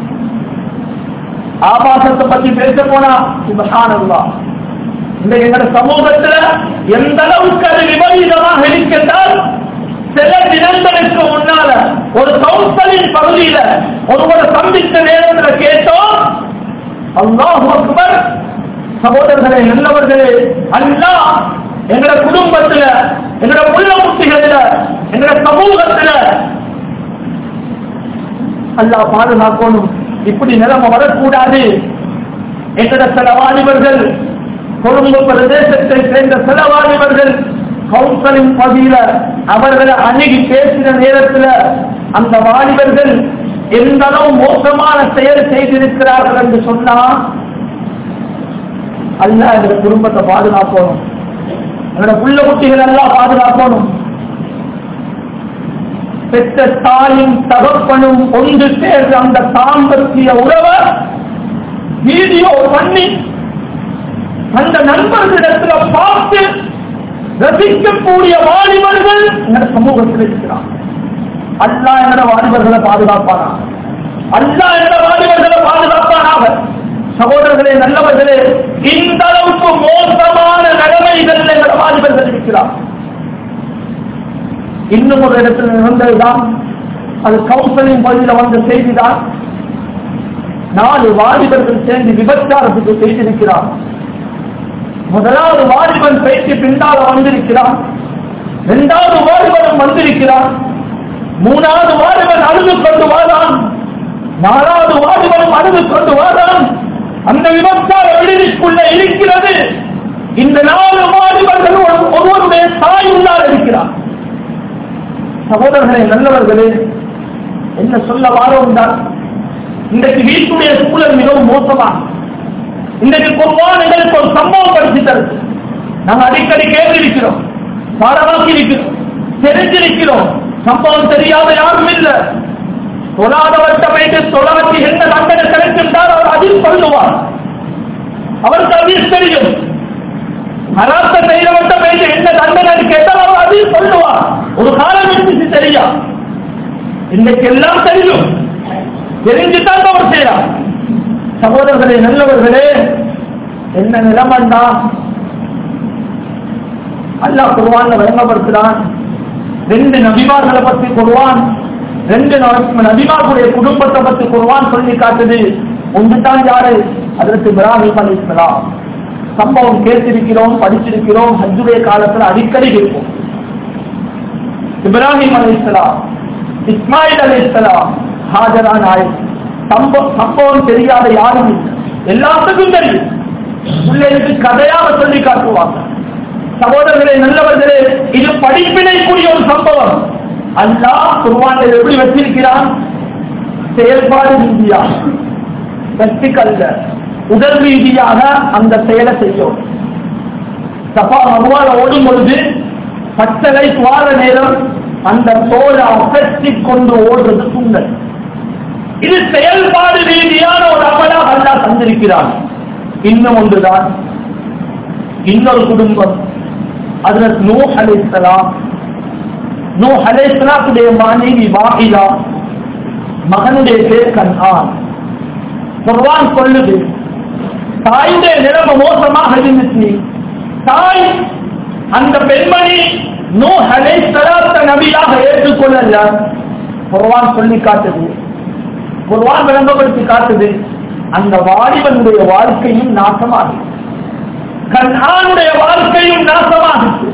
ஆபாசத்தை பத்தி பேச போனா சுபஹானல்லா இந்த எங்க சமூகத்துல எந்த அளவுக்கு அது விபரீதமாக இருக்கின்றால் சில தினங்களுக்கு முன்னால ஒரு கவுன்சிலின் பகுதியில ஒருவரை சந்தித்த நேரத்தில் கேட்டோம் அல்லாஹ் அக்பர் சகோதரர்களே நல்லவர்களே அல்லாஹ் எங்கட குடும்பத்துல எங்கட உள்ள முட்டிகள்ல எங்கட சமூகத்துல அல்லாஹ் பாதுகாக்கணும் இப்படி நிலைமை வரக்கூடாது எங்கட சில வாலிபர்கள் கொழும்பு பிரதேசத்தை சேர்ந்த சில வாலிபர்கள் கவுன்சிலின் பகுதியில அவர்களை அணுகி பேசின நேரத்தில் அந்த வாலிபர்கள் எந்த அளவு மோசமான செயல் செய்திருக்கிறார்கள் என்று சொன்னா அல்ல எங்க குடும்பத்தை பாதுகாக்கணும் எங்களோட புள்ள குட்டிகள் எல்லாம் பாதுகாக்கணும் பெற்ற தாயும் தகப்பனும் ஒன்று சேர்ந்த அந்த தாம்பத்திய உறவை வீடியோ பண்ணி அந்த நண்பர்களிடத்துல பார்த்து ரசிக்கக்கூடிய வாலிபர்கள் எங்க சமூகத்தில் இருக்கிறார் அல்லா எங்கட வாலிபர்களை பாதுகாப்பானா அல்லா எங்கட வாலிபர்களை பாதுகாப்பானாக சகோதரர்களே நல்லவர்களே இந்த அளவுக்கு மோசமான நிலைமைகள் எங்கட வாலிபர்கள் இருக்கிறார் இன்னும் ஒரு இடத்துல நடந்ததுதான் அது கவுன்சிலிங் பகுதியில வந்த செய்திதான் நாலு வாலிபர்கள் சேர்ந்து விபச்சாரத்துக்கு செய்திருக்கிறார் முதலாவது வாலிபன் பேச்சு பின்னால் வந்திருக்கிறான் இரண்டாவது வாலிபன் வந்திருக்கிறான் மூணாவது வாலிபன் அழுது கொண்டு வாரான் நாலாவது வாலிபனும் அழுது கொண்டு வாரான் அந்த விபச்சார விடுதிக்குள்ள இருக்கிறது இந்த நாலு வாலிபர்கள் ஒரு- ஒருவருடைய தாய் உள்ளார் இருக்கிறார் சகோதரர்களே நல்லவர்களே என்ன சொல்ல வாரோம் தான் இன்றைக்கு வீட்டுடைய சூழல் மிகவும் மோசமா இன்றைக்கு குர்வான் எங்களுக்கு ஒரு சம்பவம் படிச்சு தருது நாங்க அடிக்கடி கேட்டிருக்கிறோம் பாடமாக்கி இருக்கிறோம் தெரிஞ்சிருக்கிறோம் சம்பவம் தெரியாத யாரும் இல்ல தொழாதவர்கிட்ட போயிட்டு தொழாக்கி என்ன தண்டனை கிடைக்கின்றார் அவர் அதில் சொல்லுவார் அவருக்கு அதில் தெரியும் அராத்த செய்தவர்கிட்ட போயிட்டு என்ன தண்டனை கேட்டால் அவர் அதில் சொல்லுவார் ஒரு காலம் இருந்துச்சு தெரியா இன்னைக்கு எல்லாம் தெரியும் தெரிஞ்சுதான் அவர் செய்யலாம் சகோதரர்களே நல்லவர்களே என்ன நிலைமண்டா அல்லாஹ் குர்வான்ல வழங்கப்படுத்துறான் ரெண்டு நபிமார்களை பற்றி குர்வான் ரெண்டு நபி- நபிமார்களுடைய குடும்பத்தை பற்றி குர்வான் சொல்லி காட்டுது ஒன்று தான் யாரு அதற்கு இப்ராஹிம் அலிஸ்லாம் சம்பவம் கேட்டிருக்கிறோம் படிச்சிருக்கிறோம் ஹஜ்ஜுடைய காலத்துல அடிக்கடி இருக்கும் இப்ராஹிம் அலிஸ்லாம் இஸ்மாயில் அலிஸ்லாம் ஹாஜரான ஆயிரம் சம்பவம் சம்பவம் தெரியாத யாரும் இல்லை எல்லாத்துக்கும் தெரியும் பிள்ளைகளுக்கு கதையாக சொல்லி காட்டுவாங்க சகோதரர்களே நல்லவர்களே இது படிப்பினைக்குரிய ஒரு சம்பவம் அல்லாஹ் குர்வானில் எப்படி வச்சிருக்கிறான் செயல்பாடு ரீதியாக வெற்றிக்கல்ல உடல் ரீதியாக அந்த செயலை செய்யும் சபா மகுவால ஓடும் பொழுது பச்சளை சுவார நேரம் அந்த தோலை அகற்றி கொண்டு ஓடுறது சுண்டல் இது செயல்பாடு ரீதியான ஒரு அமலாக அல்லாஹ் தந்திருக்கிறான் இன்னும் ஒன்றுதான் இன்னொரு குடும்பம் அதுல நூ அலைசலாம் நூ அலைசலாத்துடைய மனைவி வாகிலா மகனுடைய பேர் கண்ணான் குர்வான் சொல்லுது தாயுடைய நிலைமை மோசமாக இருந்துச்சு தாய் அந்த பெண்மணி நூ அலைசலாத்த நபியாக ஏற்றுக்கொள்ளல குர்வான் சொல்லி காட்டுது குர்வான் விளம்பரப்படுத்தி காட்டுது அந்த வாலிபனுடைய வாழ்க்கையும் நாசமாகுது கண்ணானுடைய வாழ்க்கையும் நாசமாகுது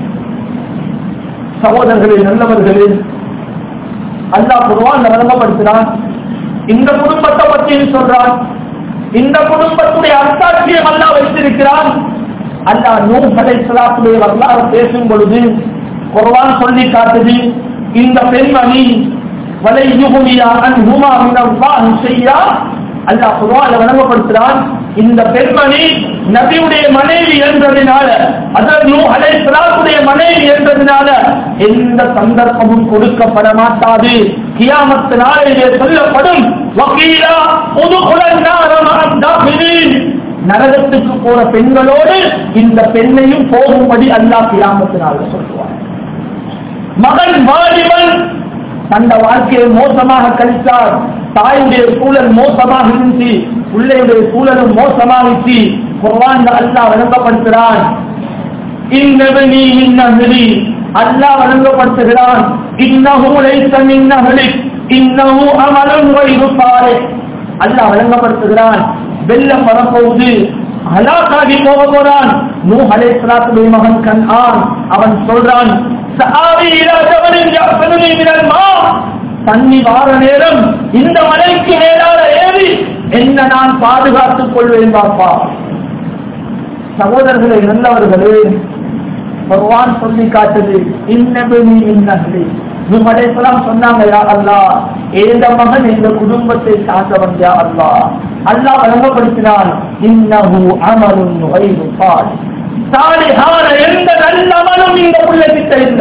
சகோதரர்களே நல்லவர்களே அல்லாஹ் குர்வான் விளம்பரப்படுத்தினான் இந்த குடும்பத்தை பற்றி சொல்றான் இந்த குடும்பத்துடைய அத்தாட்சியம் அல்லாஹ் வைத்திருக்கிறான் அல்லாஹ் நூ அலைஹிஸ்ஸலாத்துடைய வரலாறு பேசும் பொழுது குர்ஆன் சொல்லி காட்டுது இந்த பெண்மணி வலை யுகுனியா அன்ஹுமா மின் அல்லாஹ் ஷையா அல்லாஹ் குர்ஆன்ல விளங்கப்படுத்துறான் இந்த பெண்மணி நபியுடைய மனைவி என்றதினால அதாவது நூ அலைஹிஸ்ஸலாத்துடைய மனைவி என்றதினால எந்த சந்தர்ப்பமும் கொடுக்கப்பட மாட்டாது கியாமத்து நாளிலே சொல்லப்படும் வக்கீலா உதுகுலன் நார மஅத் தாஃபிலீன் நரகத்துக்கு போற பெண்களோடு இந்த பெண்ணையும் போகும்படி அல்லாஹ் கியாமத்தினால சொல்லுவார் மகன் வாலிபன் தந்த வாழ்க்கையை மோசமாக கழித்தார் தாயுடைய சூழல் மோசமாக இருந்துச்சு பிள்ளையுடைய சூழலும் மோசமாகிச்சு குர்ஆன் அல்லாஹ் விளங்கப்படுத்துகிறான் இன்னபனி இன்னஹலி அல்லாஹ் வழங்கப்படுத்துகிறான் இன்னஹு லைஸ மின் அஹலிக் இன்னஹு அமலுன் கைரு சாலிஹ் அல்லாஹ் வழங்கப்படுத்துகிறான் வெள்ளம் வரப்போகுது ஹலாக்காகி போக போறான் நூ அலைஹிஸ்ஸலாத்துடைய மகன் கன்ஆன் அவன் சொல்றான் சஆவி இலா ஜபலின் யஃபனுனி மினல் மா தண்ணி வார நேரம் இந்த மலைக்கு மேலால ஏறி என்ன நான் பாதுகாத்துக் கொள்வேன் பாப்பா சகோதரர்களே நல்லவர்களே பகவான் சொல்லி காட்டுது இன்னபனி இன்னஹலி நுமலேஸ்வரம் சொன்னாங்க யா அல்லாஹ் ஏந்த மகன் இந்த குடும்பத்தை சார்ந்தவன் யா அல்லாஹ் அல்லாஹ் வழங்கப்படுத்தினான் இன்னஹு அமலுன் கைரு சாலிஹ் சாலிஹான எந்த நல்ல அமலும் இந்த பிள்ளைகிட்ட இல்ல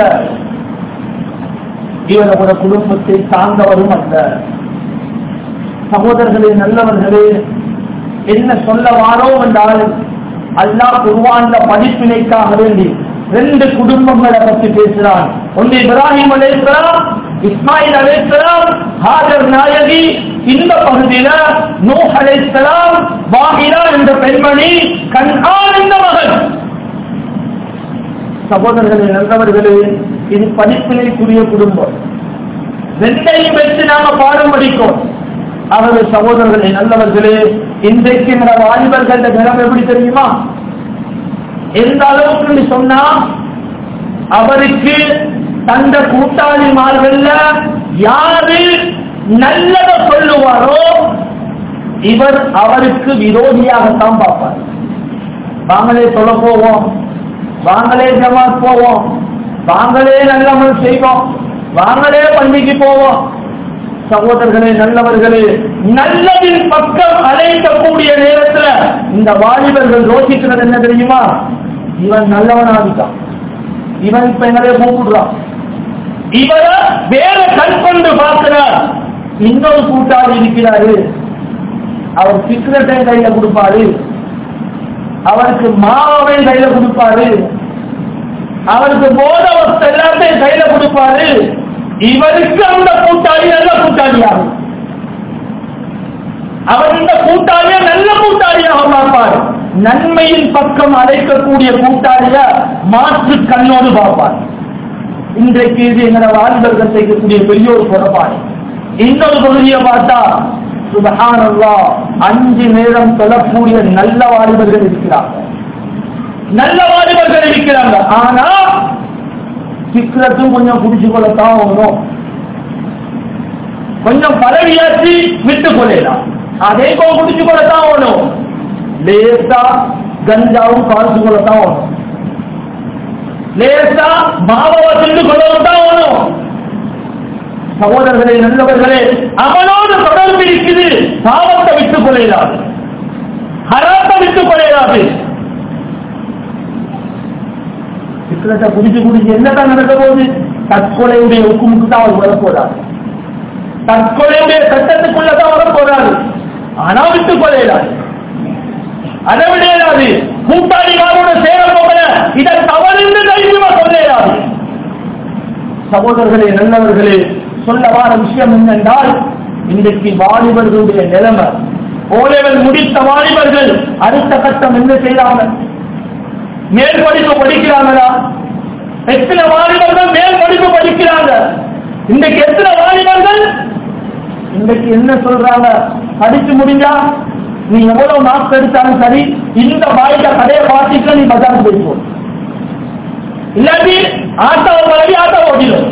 இவனோட குடும்பத்தை சார்ந்தவரும் அல்ல சகோதரர்களே நல்லவர்களே என்ன சொல்ல வாரோம் என்றால் அல்லாஹ் குர்வான்ல படிப்பினைக்காக வேண்டி ரெண்டு குடும்பங்களை பற்றி பேசுறான் ஒன்று இப்ராஹிம் அலைஹிஸ்ஸலாம் இஸ்மாயில் அலைஹிஸ்ஸலாம் ஹாஜர் நாயகி இந்த பகுதியில நூஹ் அலைஹிஸ்ஸலாம் வாஹிரா என்ற பெண்மணி கண்ஆன் இந்த மகன் சகோதரர்களே நல்லவர்களே இது படிப்பினைக்குரிய குடும்பம் ரெண்டையும் வச்சு நாம பாடம் படிக்கும் ஆகவே சகோதரர்களே நல்லவர்களே இன்றைக்கு இந்த வாலிபர்கள் நிலம் எப்படி தெரியுமா எந்த அளவுக்கு சொன்னா அவருக்கு தந்த கூட்டாளிமார்கள்ல யாரு நல்லத சொல்லுவாரோ இவர் அவருக்கு விரோதியாகத்தான் பார்ப்பார் வாங்களே சொல்ல போவோம் வாங்களே ஜமாத் போவோம் வாங்களே நல்லமல் செய்வோம் வாங்களே பள்ளிக்கு போவோம் சகோதரர்களே நல்லவர்களே நல்லதின் பக்கம் அழைக்கக்கூடிய நேரத்துல இந்த வாலிபர்கள் யோசிக்கிறது என்ன தெரியுமா இவன் நல்லவனாகிட்டான் இவன் இப்ப எங்களே கூப்பிடுறான் இவர வேற கண் கொண்டு பார்க்கிறார் இன்னொரு கூட்டாளி இருக்கிறாரு அவர் சிக்கரட்டை கையில கொடுப்பாரு அவருக்கு மாவை கையில கொடுப்பாரு அவருக்கு போத வஸ்து எல்லாத்தையும் கையில கொடுப்பாரு இவருக்கு அந்த கூட்டாளி நல்ல கூட்டாளியாகும் அவர் இந்த கூட்டாளிய நல்ல கூட்டாளியாக பார்ப்பார் நன்மையின் பக்கம் அழைக்கக்கூடிய கூட்டாளிய மாற்று கண்ணோடு பார்ப்பார் இன்றைக்கு இது எங்களோட வாலிபர்கள் செய்யக்கூடிய பெரிய ஒரு குறைபாடு இன்னொரு பகுதியை பார்த்தா சுபஹானல்லா அஞ்சு நேரம் சொல்லக்கூடிய நல்ல வாலிபர்கள் இருக்கிறாங்க நல்ல வாலிபர்கள் இருக்கிறாங்க ஆனா சிக்கலத்தும் கொஞ்சம் புடிச்சு கொள்ளத்தான் வரும் கொஞ்சம் பதவியாச்சு விட்டு கொள்ளலாம் அதே கோ குடிச்சு கொள்ளத்தான் வேணும் லேசா கஞ்சாவும் காசு கொள்ளத்தான் வேணும் லேசா மாவவை திண்டு கொள்ளத்தான் வேணும் சகோதரர்களே நல்லவர்களே அவனோடு தொடர்பு இருக்குது பாவத்தை விட்டுக் கொள்ளையிடாது ஹராத்தை விட்டுக் கொள்ளையிடாது சிக்கலத்தை குடிச்சு குடிச்சு என்னதான் நடக்க போகுது தற்கொலையுடைய உக்குமுக்கு தான் அவர் வரப்போறாரு தற்கொலையுடைய சட்டத்துக்குள்ளதான் வரப்போறாரு ஆனா விட்டுக் கொள்ளையிடாது அதை விட இயலாது கூட்டாளிகளோட சேர போகல இதை தவறிந்து தைரியமா சொல்ல இயலாது சகோதரர்களே நல்லவர்களே சொல்ல வார விஷயம் என்னென்றால் இன்றைக்கு வாலிபர்களுடைய நிலைமை ஓலைகள் முடித்த வாலிபர்கள் அடுத்த கட்டம் என்ன செய்யறாங்க மேல் படிப்பு படிக்கிறாங்களா எத்தனை வாலிபர்கள் மேல் படிப்பு படிக்கிறாங்க இன்றைக்கு எத்தனை வாலிபர்கள் இன்றைக்கு என்ன சொல்றாங்க படிச்சு முடிஞ்சா நீ எவ்வளவு மார்க் எடுத்தாலும் சரி இந்த வாயில கடையை பார்த்துட்டு நீ பஜார் போய்ப்போம் இல்லாட்டி ஆட்டோ பழகி ஆட்டோ ஓட்டிடும்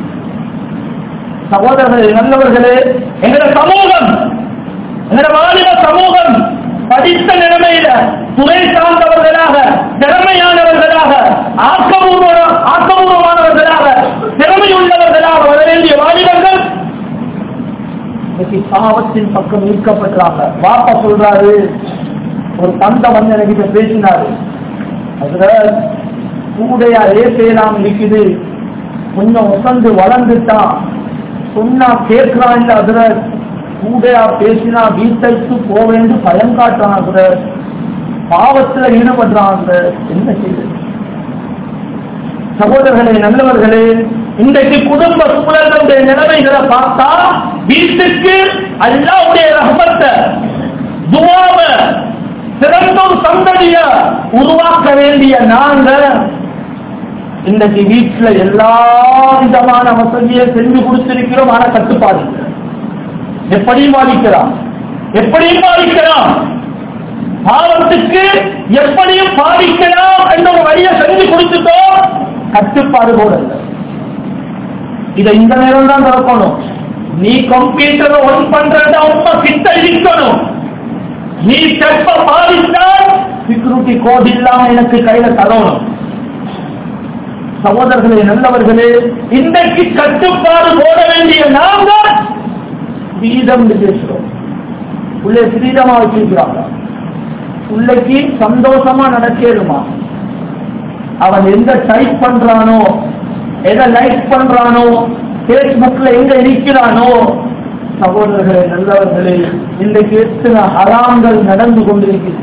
சகோதரர்களே நல்லவர்களே எங்களோட சமூகம் எங்களோட வாலிப சமூகம் படித்த நிலைமையில துறை சார்ந்தவர்களாக திறமையானவர்களாக ஆக்கபூர்வ ஆக்கபூர்வமானவர்களாக திறமையுள்ளவர்களாக வர வேண்டிய வாலிபர்கள் இன்னைக்கு பாவத்தின் பக்கம் ஈர்க்கப்படுறாங்க வாப்பா சொல்றாரு ஒரு தந்தை வந்து எனக்கு பேசினாரு அதுல கூடையா ஏசையலாம் இருக்குது கொஞ்சம் உசந்து வளர்ந்துட்டான் சொன்னா கேட்கிறான் இல்ல அதுல கூடையா பேசினா வீட்டைக்கு போவேண்டு பயம் காட்டுறான் அதுல பாவத்துல ஈடுபடுறான் அதுல என்ன செய்யுது சகோதரர்களே நல்லவர்களே இன்றைக்கு குடும்ப சூழலுடைய நிலைமைகளை பார்த்தா வீட்டுக்கு அல்லாவுடைய ரஹமத்தை துவாவ சிறந்த ஒரு சந்ததிய உருவாக்க வேண்டிய நாங்க இன்றைக்கு வீட்டுல எல்லா விதமான வசதியை செஞ்சு கொடுத்திருக்கிறோம் ஆன கட்டுப்பாடு இல்லை. எப்படியும் பாதிக்கலாம் எப்படியும் பாதிக்கலாம் பாவத்துக்கு எப்படியும் பாதிக்கலாம் என்ற ஒரு வழியை செஞ்சு கொடுத்துட்டோம் கட்டுப்பாடு கூட இல்லை இதை இந்த நேரம் தான் திறக்கணும் நீ கம்ப்யூட்டரை ஒன் பண்றத உண்மை கிட்ட இருக்கணும் நீ செப்ப பாதித்தால் செக்யூரிட்டி கோட் இல்லாம எனக்கு கையில தரணும் சகோதரர்களே நல்லவர்களே இன்றைக்கு கட்டுப்பாடு போட வேண்டிய நாங்க வீதம் பேசுறோம் உள்ளே சிரீதமா வச்சிருக்கிறாங்க பிள்ளைக்கு சந்தோஷமா நடக்கேடுமா அவன் எந்த டைப் பண்றானோ எதை லைக் பண்றானோ பேஸ்புக்ல எங்க இருக்கிறானோ சகோதரர்களே நல்லவர்களே இன்றைக்கு எத்தனை ஹராம்கள் நடந்து கொண்டிருக்கிறது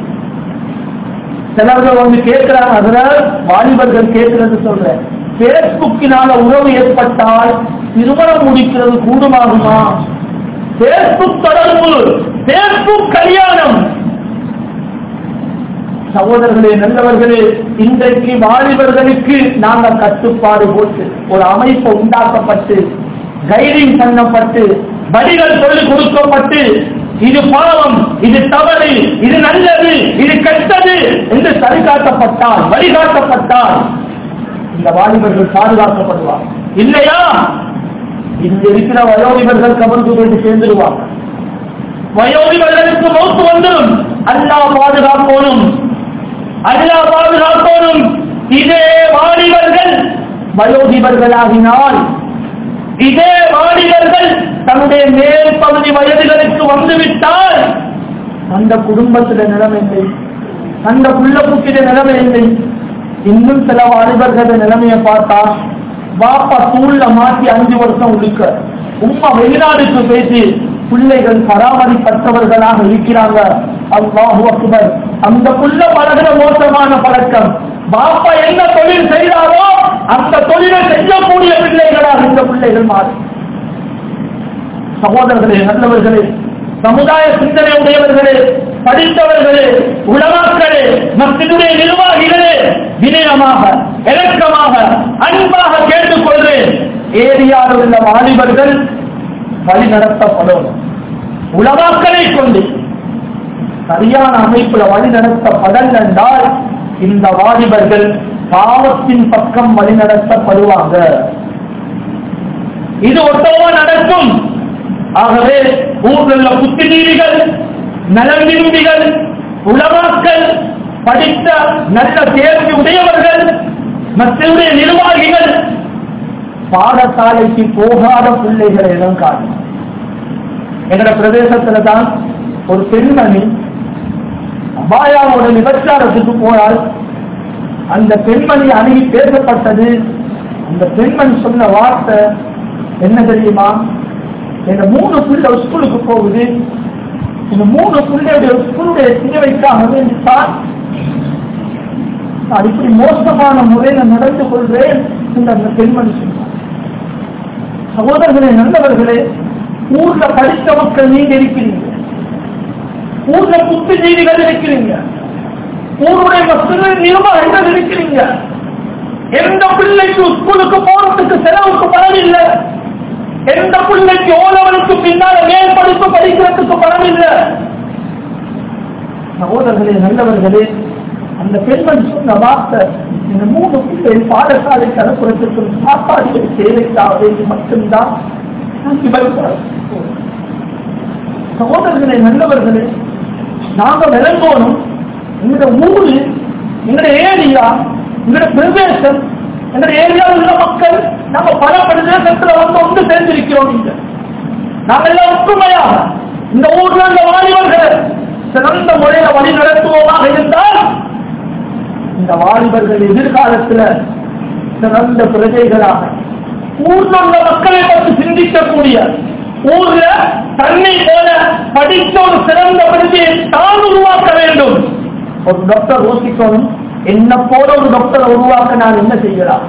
சிலர்கள் வந்து கேட்கிறாங்க அதுல வாலிபர்கள் கேட்கிறது சொல்றேன் பேஸ்புக்கினால உறவு ஏற்பட்டால் திருமணம் முடிக்கிறது கூடுமாகுமா பேஸ்புக் தொடர்பு பேஸ்புக் கல்யாணம் சகோதரர்களே நல்லவர்களே இன்றைக்கு வாலிபர்களுக்கு நாங்கள் கட்டுப்பாடு போட்டு ஒரு அமைப்பு உண்டாக்கப்பட்டு கைடிங் பண்ணப்பட்டு வழிகள் சொல்லிக் கொடுக்கப்பட்டு இது பாவம் இது தவறு இது நல்லது இது கெட்டது என்று சரிகாட்டப்பட்டால் வழிகாட்டப்பட்டால் இந்த வாலிபர்கள் பாதுகாக்கப்படுவார் இல்லையா இங்க இருக்கிற வயோதிபர்கள் கபருக்கு போயிட்டு சேர்ந்துருவாங்க வயோதிபர்களுக்கு மௌத்து வந்துடும் அல்லாஹ் பாதுகாக்கணும் அல்லாஹ் பாதுகாக்கணும் இதே வாலிபர்கள் வயோதிபர்களாகினால் இதே வாலிபர்கள் தன்னுடைய மேல் பகுதி வயதுகளுக்கு வந்துவிட்டால் அந்த குடும்பத்தில நிலைமை இல்லை அந்த புள்ள குட்டிட நிலைமை இல்லை இன்னும் சில வாலிபர்கள நிலைமையை பார்த்தா பாப்பா தூள்ல மாத்தி அஞ்சு வருஷம் உழுக்க உம்மா வெளிநாடுக்கு பேசி பிள்ளைகள் பராமரிப்பற்றவர்களாக இருக்கிறாங்க அல்லாஹு அக்பர் அந்த புள்ள பழகிற மோசமான பழக்கம் பாப்பா என்ன தொழில் செய்தாரோ அந்த தொழிலை செய்யக்கூடிய பிள்ளைகளாக இந்த பிள்ளைகள் மாறி சகோதரர்களே நல்லவர்களே சமுதாய சிந்தனை உடையவர்களே படித்தவர்களே உலமாக்களே மத்தினுடைய நிர்வாகிகளே வினயமாக இலக்கமாக அன்பாக கேட்டுக்கொள்றேன் ஏரியாவில் உள்ள வாலிபர்கள் வழி நடத்தப்படும் உலமாக்களை கொண்டு சரியான அமைப்புல வழி நடத்தப்படல் என்றால் இந்த வாலிபர்கள் பாவத்தின் பக்கம் வழி நடத்தப்படுவாங்க இது ஒட்டோவா நடக்கும் ஆகவே ஊர்ல புத்திஜீவிகள் நலன் விரும்பிகள் உலமாக்கள் படித்த நல்ல தேர்ச்சி உடையவர்கள் மற்றவருடைய நிர்வாகிகள் பாடசாலைக்கு போகாத பிள்ளைகளை இடம் காணும் எங்கட பிரதேசத்துல தான் ஒரு பெண்மணி அபாயாவோட விபச்சாரத்துக்கு போனால் அந்த பெண்மணி அணுகி பேசப்பட்டது அந்த பெண்மணி சொன்ன வார்த்தை என்ன தெரியுமா எங்க மூணு பிள்ளை ஸ்கூலுக்கு போகுது இந்த மூணு பிள்ளையுடைய ஸ்கூலுடைய தேவைக்காக வேண்டித்தான் நான் இப்படி மோசமான முறையில நடந்து கொள்வேன் என்று அந்த பெண்மணி சொன்னார் சகோதரர்களே நல்லவர்களே ஊர்ல படித்த மக்கள் நீங்க இருக்கிறீங்க ஊர்ல புத்திஜீவிகள் இருக்கிறீங்க ஊருடைய மக்கள் நிர்வாகங்கள் இருக்கிறீங்க எந்த பிள்ளைக்கு ஸ்கூலுக்கு போறதுக்கு செலவுக்கு பணம் இல்லை எந்த பிள்ளைக்கு ஓலவனுக்கு பின்னால மேல் படிப்பு படிக்கிறதுக்கு பணம் இல்லை சகோதரர்களே நல்லவர்களே அந்த பெண்மணி சொன்ன வார்த்தை இந்த மூணு பிள்ளை பாடசாலை கலப்புறத்திற்கு சாப்பாடு தேவைக்காக வேண்டி மட்டும்தான் நான் விபச்சாரம் செய்வேன். சகோதரர்களே நல்லவர்களே நாங்க விளங்கணும் எங்களோட ஊரு எங்களோட ஏரியா எங்களோட பிரதேசம் எங்களோட ஏரியாவில் உள்ள மக்கள் நம்ம பல பிரதேசத்துல வந்து ஒன்று சேர்ந்திருக்கிறோம் இங்க நாங்கள் எல்லாம் ஒற்றுமையாக இந்த ஊர்ல உள்ள வாலிபர்கள் சிறந்த முறையில வழி நடத்துவோமாக இருந்தால் இந்த வாலிபர்கள் எதிர்காலத்துல சிறந்த பிரஜைகளாக ஊர்ல உள்ள மக்களை பற்றி சிந்திக்கக்கூடிய ஊர்ல தன்னை போல படித்த ஒரு சிறந்த பிரஜையை தான் உருவாக்க வேண்டும் ஒரு டாக்டர் யோசிக்கணும் என்ன போல ஒரு டாக்டரை உருவாக்க நான் என்ன செய்யலாம்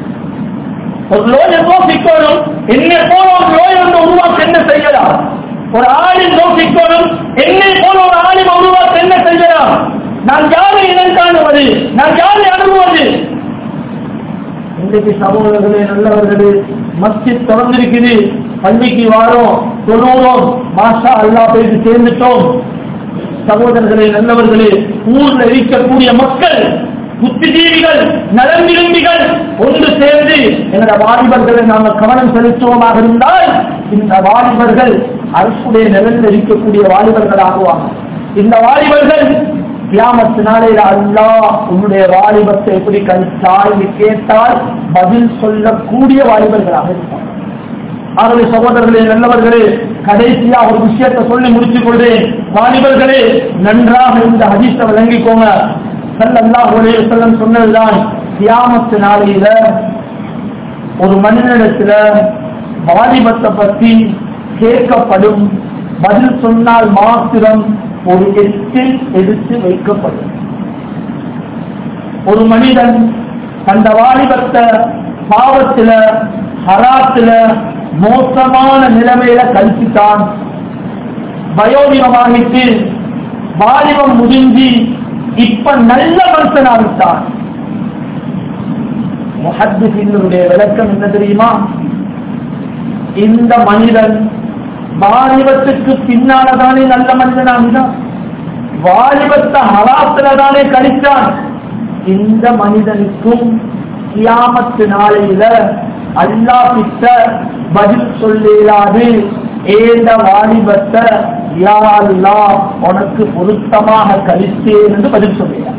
ஒரு லோயர் யோசிக்கணும் என்னை போல ஒரு லோயர் வந்து உருவாக்க என்ன செய்யலாம் ஒரு ஆளின் யோசிக்கணும் என்னை போல ஒரு ஆளின் உருவாக்க என்ன செய்யலாம் நான் யாரை இனம் காணுவது நான் யாரை அணுகுவது இன்றைக்கு சகோதரர்களே நல்லவர்களே மஸ்ஜித் திறந்திருக்குது பள்ளிக்கு வாரோம் தொழுவோம் மாஷா அல்லா போயிட்டு சேர்ந்துட்டோம் சகோதரர்களே நல்லவர்களே ஊர்ல இருக்கக்கூடிய மக்கள் புத்திஜீவிகள் நலன் விரும்பிகள் ஒன்று சேர்ந்து எங்களோட வாலிபர்களை நாங்கள் கவனம் செலுத்துவோமாக இருந்தால் இந்த வாலிபர்கள் அரசுடைய நிலையில் இருக்கக்கூடிய வாலிபர்கள் ஆகுவாங்க இந்த வாலிபர்கள் கியாமத்து நாளையில அல்லாஹ் உன்னுடைய வாலிபத்தை எப்படி கழித்தால் என்று கேட்டால் பதில் சொல்லக்கூடிய வாலிபர்களாக இருப்பாங்க ஆகவே சகோதரர்களே நல்லவர்களே கடைசியா ஒரு விஷயத்தை சொல்லி முடித்துக் கொள்றேன் வாலிபர்களே நன்றாக இந்த ஹதீஸை விளங்கிக்கோங்க ஸல்லல்லாஹு அலைஹி வஸல்லம் சொன்னதுதான் கியாமத்து நாளையில ஒரு மனிதனிடத்துல வாலிபத்தை பற்றி கேட்கப்படும் பதில் சொன்னால் மாத்திரம் ஒரு எட்டில் எடுத்து வைக்கப்படும் ஒரு மனிதன் அந்த வாலிபத்தை பாவத்துல ஹராத்துல மோசமான நிலைமையில கழிச்சுட்டான் வயோதிகமாகிட்டு வாலிபம் முடிஞ்சு இப்ப நல்ல மனுஷனாகிட்டான் முஹத்தினுடைய விளக்கம் என்ன தெரியுமா இந்த மனிதன் வாலிபத்துக்கு பின்னாலதானே நல்ல மனிதனாகினான் வாலிபத்தை ஹராத்துல தானே கழித்தான் இந்த மனிதனுக்கும் கியாமத்து நாளையில அல்லா கிட்ட பதில் சொல்லிடாது ஏந்த வாலிபத்தை யா அல்லாஹ் உனக்கு பொருத்தமாக கழித்தேன் என்று பதில் சொல்லினார்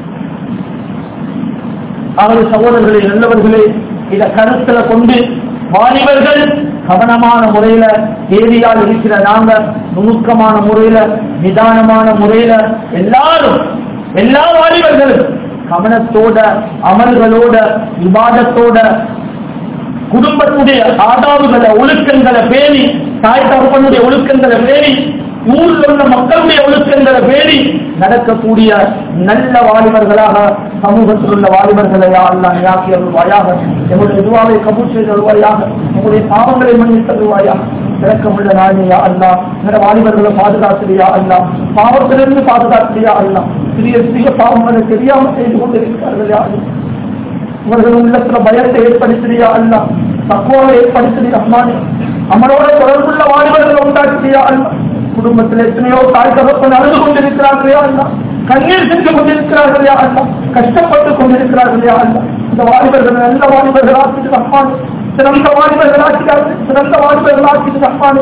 அவர்கள் சகோதரர்களே நல்லவர்களே இத கருத்துல கொண்டு வாலிபர்கள் கவனமான முறையில தேதியால் இருக்கிற நாங்க நுணுக்கமான முறையில நிதானமான முறையில எல்லாரும் எல்லா வாலிபர்களும் கவனத்தோட அமல்களோட விவாதத்தோட குடும்பத்துடைய ஆதாவுகளை ஒழுக்கங்களை பேணி தாய் தகப்பனுடைய ஒழுக்கங்களை பேணி ஊரில் உள்ள மக்களுடைய ஒழுக்கங்களை பேணி நடக்கக்கூடிய நல்ல வாலிபர்களாக சமூகத்தில் உள்ள வாலிபர்களை அல்லாஹ் யாக்கி அருள்வாயாக எங்களுடைய துவாவை கபூல் செய்து அருள்வாயாக எங்களுடைய பாவங்களை மன்னித்து அருள்வாயாக இறக்கமுள்ள நாளியா அல்லா எங்களோட வாலிபர்களை பாதுகாத்துறியா அல்லா பாவத்திலிருந்து பாதுகாத்துறியா அல்லா சிறிய சிறிய பாவங்களை தெரியாமல் செய்து கொண்டிருக்கிறார்கள் யா அல்லாஹ். இவர்கள் உள்ளத்துல பயத்தை ஏற்படுத்துறியா அல்லா தக்குவாவை ஏற்படுத்துறியா அம்மானே அம்மனோட தொடர்புள்ள வாலிபர்களை உண்டாக்குறியா அல்லா குடும்பத்தில் எத்தனையோ தாய் தகப்பன் அழுது கொண்டிருக்கிறார்களா அல்லா கண்ணீர் செஞ்சு கொண்டிருக்கிறார்களா அல்லா கஷ்டப்பட்டு கொண்டிருக்கிறார்களா அல்லா இந்த வாலிபர்கள் நல்ல வாலிபர்கள் ஆக்கிட்டு அம்மானே சிறந்த வாலிபர்கள் ஆக்கிறார்கள் சிறந்த வாலிபர்கள் ஆக்கிட்டு அம்மானே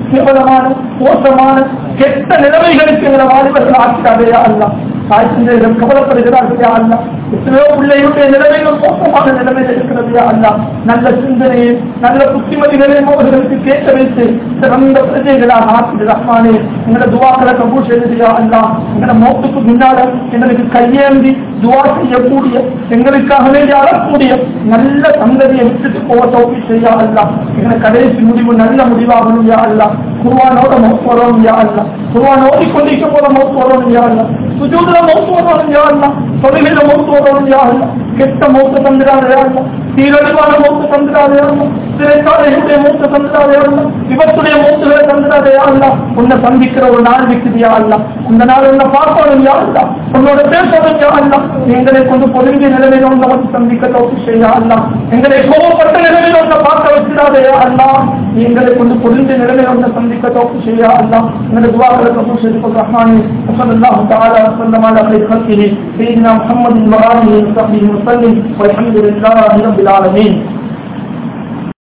கேவலமான மோசமான கெட்ட நிலைமைகளுக்கு எங்களை வாலிபர்கள் ஆக்கிட்டாதே அல்ல தாய் தந்தையிடம் கவலைப்படுகிறார்கள் யா அல்லா எத்தனையோ பிள்ளைகளுடைய நிலைமைகள் மோசமான நிலைமையில் இருக்கிறது யா அல்லா நல்ல சிந்தனையை நல்ல புத்திமதிகளையும் அவர்களுக்கு கேட்க வைத்து சிறந்த பிரஜைகளாக ஆக்கிடு ரஹ்மானே எங்களை துவாக்களை கபூல் செய்தியா அல்லா எங்களை மோத்துக்கு முன்னால எங்களுக்கு கையேந்தி துவா செய்யக்கூடிய எங்களுக்காகவே அழக்கூடிய நல்ல சந்ததியை விட்டுட்டு போக தோப்பி செய்யா அல்லா எங்களை கடைசி முடிவு நல்ல முடிவாகணும் யா அல்லா குருவானோட மௌத் வரணும் யா அல்லா குருவான் ஓடிக்கொண்டிருக்க போல மௌத் வரணும் யா அல்லா சுஜூதுல மௌத் வரணும் யா அல்லா தொழில மௌத் வரணும் யா அல்லா கெட்ட மௌத்த தந்துடாத யா அல்லா சீரழிவான மௌத்த தந்துடாத யா அல்லா சிறைச்சாலைகளுடைய மௌத்த தந்துடாத யா அல்லா விபத்துடைய மௌத்துகளை தந்துடாத யா அல்லா உன்னை சந்திக்கிற ஒரு நாள் இருக்குது யா அல்லா அந்த நாள் உன்னை பார்க்கணும் யா அல்லா உன்னோட பேசணும் யா அல்லா எங்களை கொண்டு பொருந்திய நிலைமையில உன்னை வந்து சந்திக்க தோப்பி செய்யா அல்லா எங்களை கோபப்பட்ட நிலைமையில உன்னை பார்க்க வச்சிடாதே யா அல்லா எங்களை கொண்டு பொருந்திய நிலைமையில உன்னை சந்திக்க தோப்பி செய்யா அல்லா எங்களை துவாக்களை கபூல் செய்து கொள் ரஹ்மானே وصلى الله تعالى وسلم على خير خلقه سيدنا محمد وآله وصحبه وسلم والحمد لله رب العالمين